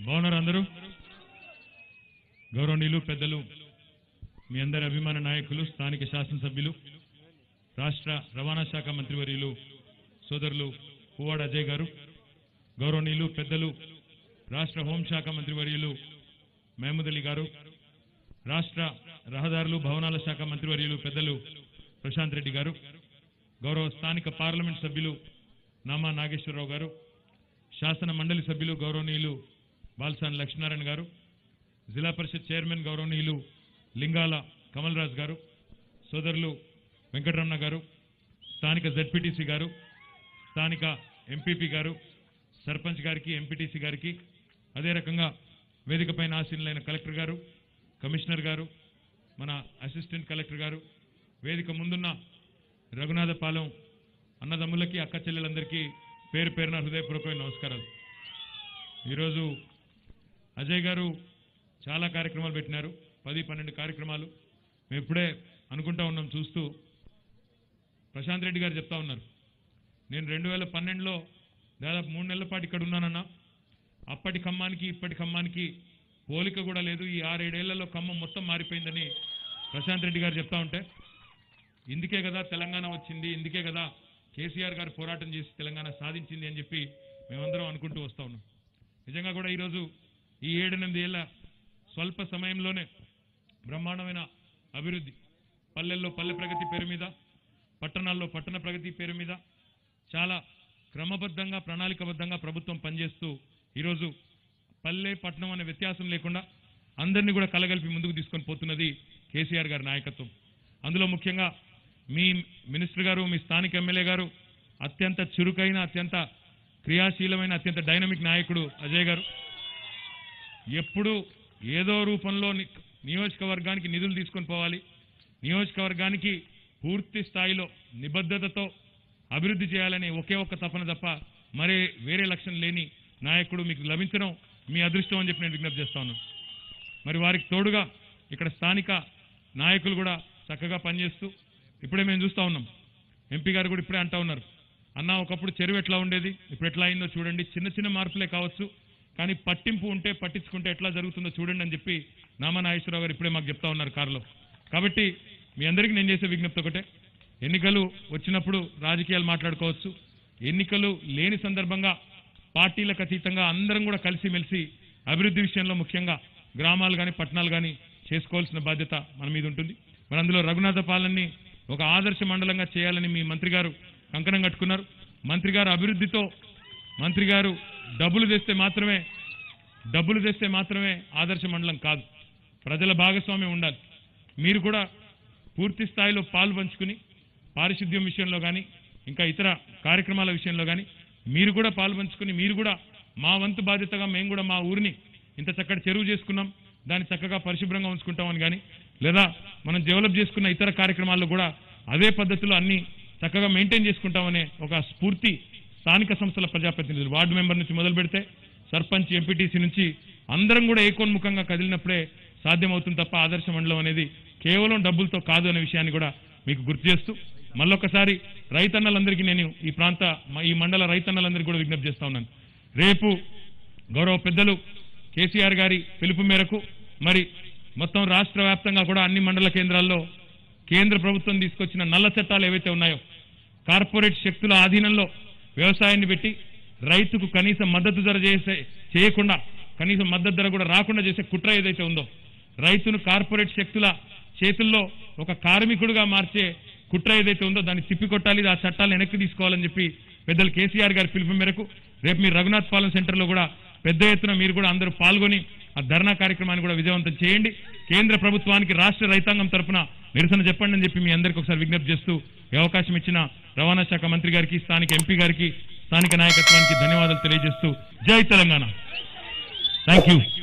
బాగున్నారు అందరూ గౌరవనీయులు పెద్దలు మీ అందరి అభిమాన నాయకులు స్థానిక శాసనసభ్యులు రాష్ట్ర రవాణా శాఖ మంత్రివర్యులు సోదరులు పువ్వాడ అజయ్ గారు గౌరవనీయులు పెద్దలు రాష్ట్ర హోంశాఖ మంత్రివర్యులు మహమూద్ అలీ గారు రాష్ట్ర రహదారులు భవనాల శాఖ మంత్రివర్యులు పెద్దలు ప్రశాంత్ రెడ్డి గారు గౌరవ స్థానిక పార్లమెంట్ సభ్యులు నామా నాగేశ్వరరావు గారు శాసన మండలి సభ్యులు గౌరవనీయులు బాల్సాని లక్ష్మీనారాయణ గారు జిల్లా పరిషత్ చైర్మన్ గౌరవనీయులు లింగాల కమల్ రాజ్ గారు సోదరులు వెంకటరమణ గారు స్థానిక జడ్పీటీసీ గారు స్థానిక ఎంపీపీ గారు సర్పంచ్ గారికి ఎంపీటీసీ గారికి అదే రకంగా వేదికపైన ఆసీనులైన కలెక్టర్ గారు కమిషనర్ గారు మన అసిస్టెంట్ కలెక్టర్ గారు వేదిక ముందున్న రఘునాథపాలెం అన్నదమ్ములకి అక్క చెల్లెలందరికీ పేరు పేరున హృదయపూర్వకమైన నమస్కారాలు ఈరోజు అజయ్ గారు చాలా కార్యక్రమాలు పెట్టినారు పది పన్నెండు కార్యక్రమాలు మేము ఇప్పుడే అనుకుంటా ఉన్నాం చూస్తూ ప్రశాంత్ రెడ్డి గారు చెప్తా ఉన్నారు నేను రెండు వేల పన్నెండులో దాదాపు మూడు నెలల పాటు ఇక్కడ ఉన్నానన్నా అప్పటి ఖమ్మానికి ఇప్పటి ఖమ్మానికి పోలిక కూడా లేదు ఈ ఆరేడేళ్లలో ఖమ్మం మొత్తం మారిపోయిందని ప్రశాంత్ రెడ్డి గారు చెప్తా ఉంటే ఇందుకే కదా తెలంగాణ వచ్చింది ఇందుకే కదా కేసీఆర్ గారు పోరాటం చేసి తెలంగాణ సాధించింది అని చెప్పి మేమందరం అనుకుంటూ వస్తా ఉన్నాం నిజంగా కూడా ఈరోజు ఈ ఏడెనిమిది ఏళ్ల స్వల్ప సమయంలోనే బ్రహ్మాండమైన అభివృద్ధి పల్లెల్లో పల్లె ప్రగతి పేరు మీద పట్టణాల్లో పట్టణ ప్రగతి పేరు మీద చాలా క్రమబద్ధంగా ప్రణాళికబద్ధంగా ప్రభుత్వం పనిచేస్తూ ఈరోజు పల్లె పట్టణం అనే వ్యత్యాసం లేకుండా అందరినీ కూడా కలగలిపి ముందుకు తీసుకొని పోతున్నది కేసీఆర్ గారి నాయకత్వం అందులో ముఖ్యంగా మీ మినిస్టర్ గారు మీ స్థానిక ఎమ్మెల్యే గారు అత్యంత చురుకైన అత్యంత క్రియాశీలమైన అత్యంత డైనమిక్ నాయకుడు అజయ్ గారు ఎప్పుడు ఏదో రూపంలో ని- నియోజకవర్గానికి నిధులు తీసుకొని పోవాలి నియోజకవర్గానికి పూర్తి స్థాయిలో నిబద్ధతతో అభివృద్ధి చేయాలనే ఒకే ఒక్క తపన తప్ప మరే వేరే లక్ష్యం లేని నాయకుడు మీకు లభించడం మీ అదృష్టం అని చెప్పి నేను విజ్ఞప్తి చేస్తా ఉన్నాను మరి వారికి తోడుగా ఇక్కడ స్థానిక నాయకులు కూడా చక్కగా పనిచేస్తూ ఇప్పుడే మేము చూస్తూ ఉన్నాం ఎంపీ గారు కూడా ఇప్పుడే అంటా ఉన్నారు అన్న ఒకప్పుడు చెరువు ఎట్లా ఉండేది ఇప్పుడు ఎట్లా అయిందో చూడండి చిన్న చిన్న మార్పులే కావచ్చు కానీ పట్టింపు ఉంటే పట్టించుకుంటే ఎట్లా జరుగుతుందో చూడండి అని చెప్పి నామా నాగేశ్వరరావు గారు ఇప్పుడే మాకు చెప్తా ఉన్నారు కారులో కాబట్టి మీ అందరికీ నేను చేసే విజ్ఞప్తి ఒకటే ఎన్నికలు వచ్చినప్పుడు రాజకీయాలు మాట్లాడుకోవచ్చు ఎన్నికలు లేని సందర్భంగా పార్టీలకు అతీతంగా అందరం కూడా కలిసిమెలిసి అభివృద్ధి విషయంలో ముఖ్యంగా గ్రామాలు కానీ పట్టణాలు కానీ చేసుకోవాల్సిన బాధ్యత మన మీద ఉంటుంది మరి అందులో రఘునాథ పాలనని ఒక ఆదర్శ మండలంగా చేయాలని మీ మంత్రి గారు కంకణం కట్టుకున్నారు మంత్రి గారు అభివృద్ధితో మంత్రి గారు డబ్బులు తెస్తే మాత్రమే డబ్బులు తెస్తే మాత్రమే ఆదర్శ మండలం కాదు ప్రజల భాగస్వామ్యం ఉండాలి మీరు కూడా పూర్తి స్థాయిలో పాలు పంచుకుని పారిశుద్ధ్యం విషయంలో కానీ ఇంకా ఇతర కార్యక్రమాల విషయంలో కానీ మీరు కూడా పాలు పంచుకుని మీరు కూడా మా వంతు బాధ్యతగా మేము కూడా మా ఊరిని ఇంత చక్కటి చెరువు చేసుకున్నాం దాన్ని చక్కగా పరిశుభ్రంగా ఉంచుకుంటామని కానీ లేదా మనం డెవలప్ చేసుకున్న ఇతర కార్యక్రమాల్లో కూడా అదే పద్ధతిలో అన్ని చక్కగా మెయింటైన్ చేసుకుంటామనే ఒక స్ఫూర్తి స్థానిక సంస్థల ప్రజాప్రతినిధులు వార్డు మెంబర్ నుంచి మొదలు పెడితే సర్పంచ్ ఎంపీటీసీ నుంచి అందరం కూడా ఏకోన్ముఖంగా కదిలినప్పుడే సాధ్యమవుతుంది తప్ప ఆదర్శ మండలం అనేది కేవలం డబ్బులతో కాదు అనే విషయాన్ని కూడా మీకు గుర్తు చేస్తూ మళ్ళొకసారి రైతన్నలందరికీ నేను ఈ ప్రాంత మ- ఈ మండల రైతన్నలందరికీ కూడా విజ్ఞప్తి చేస్తా ఉన్నాను రేపు గౌరవ పెద్దలు కేసీఆర్ గారి పిలుపు మేరకు మరి మొత్తం రాష్ట్ర వ్యాప్తంగా కూడా అన్ని మండల కేంద్రాల్లో కేంద్ర ప్రభుత్వం తీసుకొచ్చిన నల్ల చట్టాలు ఏవైతే ఉన్నాయో కార్పొరేట్ శక్తుల ఆధీనంలో వ్యవసాయాన్ని పెట్టి రైతుకు కనీస మద్దతు ధర చేసే చేయకుండా కనీసం మద్దతు ధర కూడా రాకుండా చేసే కుట్ర ఏదైతే ఉందో రైతును కార్పొరేట్ శక్తుల చేతుల్లో ఒక కార్మికుడుగా మార్చే కుట్ర ఏదైతే ఉందో దాన్ని తిప్పికొట్టాలి ఆ చట్టాలను వెనక్కి తీసుకోవాలని చెప్పి పెద్దలు కేసీఆర్ గారి పిలుపు మేరకు రేపు మీరు రఘునాథ్ పాలెం సెంటర్లో కూడా పెద్ద ఎత్తున మీరు కూడా అందరూ పాల్గొని ఆ ధర్నా కార్యక్రమాన్ని కూడా విజయవంతం చేయండి కేంద్ర ప్రభుత్వానికి రాష్ట్ర రైతాంగం తరపున నిరసన చెప్పండి అని చెప్పి మీ అందరికీ ఒకసారి విజ్ఞప్తి చేస్తూ ఈ అవకాశం ఇచ్చిన రవాణా శాఖ మంత్రి గారికి స్థానిక ఎంపీ గారికి స్థానిక నాయకత్వానికి ధన్యవాదాలు తెలియజేస్తూ జై తెలంగాణ థ్యాంక్ యూ